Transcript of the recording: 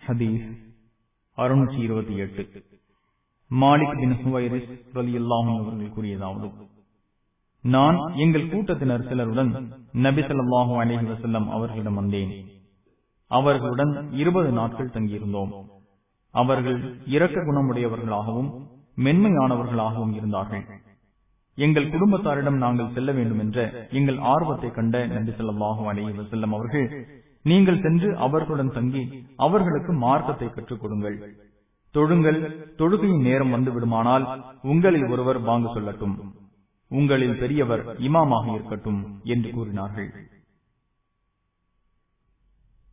ஹதீஸ் அறுநூற்றி இருபத்தி எட்டு மாலிக் பின் ஹுவைரிஸ் ரலியல்லாஹும் அவர்கள் கூறியதாவது நான் எங்கள் கூட்டத்தினர் சிலருடன் நபி ஸல்லல்லாஹு அலைஹி வஸல்லம் அவர்களிடம் வந்தேன் அவர்களுடன் இருபது நாட்கள் தங்கியிருந்தோம் அவர்கள் இரக்க குணமுடையவர்களாகவும் மென்மையானவர்களாகவும் இருந்தார்கள் எங்கள் குடும்பத்தாரிடம் நாங்கள் செல்ல வேண்டும் என்ற எங்கள் ஆர்வத்தை கண்ட நபி ஸல்லல்லாஹு அலைஹி வஸல்லம் அவர்கள் நீங்கள் சென்று அவர்களுடன் தங்கி அவர்களுக்கு மார்க்கத்தை கற்றுக் கொடுங்கள் தொழுங்கள் தொழுகையின் நேரம் வந்து விடுமானால் உங்களில் ஒருவர் வாங்க சொல்லட்டும் உங்களில் பெரியவர் இமாமாக இருக்கட்டும் என்று கூறினார்கள்